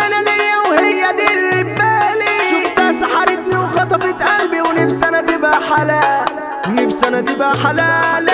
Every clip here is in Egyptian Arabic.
انا دي وهي دي اللي ببالي شفتها سحرتني وخطفت قلبي ونفسي انا تبقى حلال نفسي انا تبقى حلال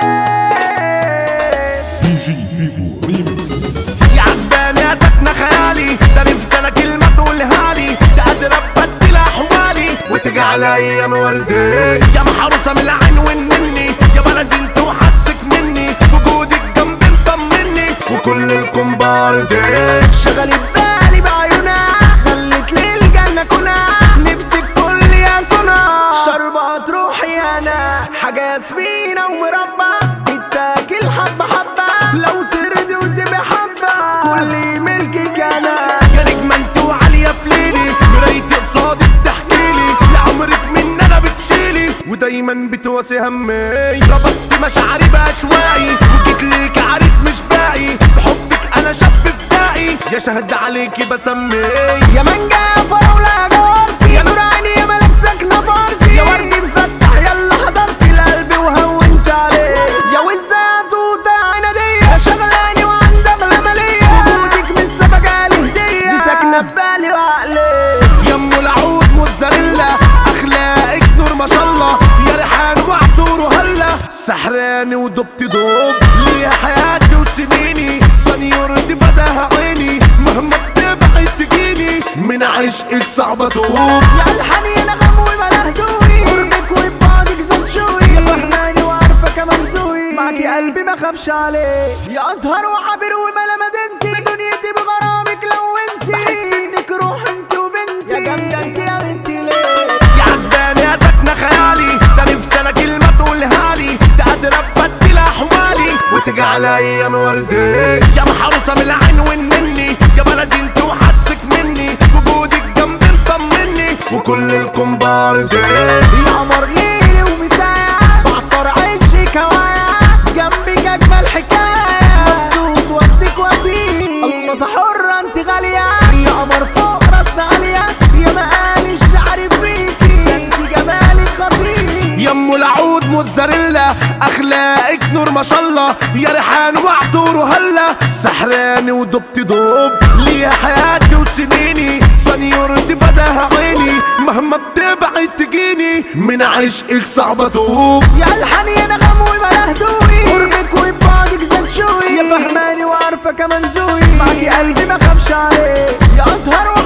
دي جي فيجو ريمكس يا عداني يا سكنة خيالي ده نفسي انا كلمة تقولها لي ده قادر ابدل احوالي وتجعل ايام وردي يا محروسة من العين ومني يا بلدي انت وحسك مني وجودك جنبي مطمني وكل الكمبار دي شغلت بالي بعيونها خلت لي الجنة كنا نفسك كل يا سنا شربات روحي انا حاجة ياسمينة ومربى تتاكل حبة حبة لو ترضي وتبقى حبة كل ملكك انا يا نجمة انت وعالية في ليلي مرايتي قصادي بتحكيلي يا عمرك من انا بتشيلي ودايما بتواسي همي ربطت مشاعري باشواقي وجيت ليك عارف مش باقي في حبك انا شاب فدائي يا شهد عليكي بسمي يا مانجا فراولة جارتي يا نور عيني يا ملك ساكنة فارتي يا ورد مفتح يلا حضرت القلب وهونت عليه يا وزة يا توتة عنادية يا شغلاني وعندك غلمالية وجودك من السبقة هدية دي ساكنة في بالي وعقلي يا ام العود موزاريلا اخلاقك نور ما شاء الله يا ريحان وعطور وهلا سحراني ودبت دوب ليها حياتي وسنيني سنيورتي فتاها عيني مهما بتبعد تجيني من عشقك صعبة توب يا الحني انا غم وما هدوي قربك وبعدك زاد شوي يا فهماني وعارفة كمان زوي معاكي قلبي ما خافش عليه يا ازهر وعابر وملا مدينتي دنيتي بغرامك لو انتي بحس انك روح انت وبنتي يا جامدة انت يا بنتي ليه يا عداني يا سكنة خيالي ده نفسي انا كلمة تقولها لي ده قادر ابدل احوالي وتجعل ايام وردي يا محروسة من العين ومني يا بلدي انت وحسك مني وجودك جنبي مطمني وكل الكمبار دي يا قمر ليلي ومساء بعطر عيشك هوايا جنبك اجمل حكايه مبسوط واخدك وفيه الله حرة انت غالية يا قمر فوق راسنا عالية يا مقالي الشعر فيكي ده انت جمالك خطير يا ام العود موزاريلا اخلاقك نور ما شاء الله يا ريحان وعطور وهلا سحراني ودبت دوب ليها حياتي وسنيني سنيورتي فداها عيني مهما بتبعد تجيني من عشقك صعبة توب يا الحني انا غم وما هدوي قربك وبعدك زاد شوي يا فهماني وعارفة كمان زوي معاكي قلبي ما خافش عليه يا ازهر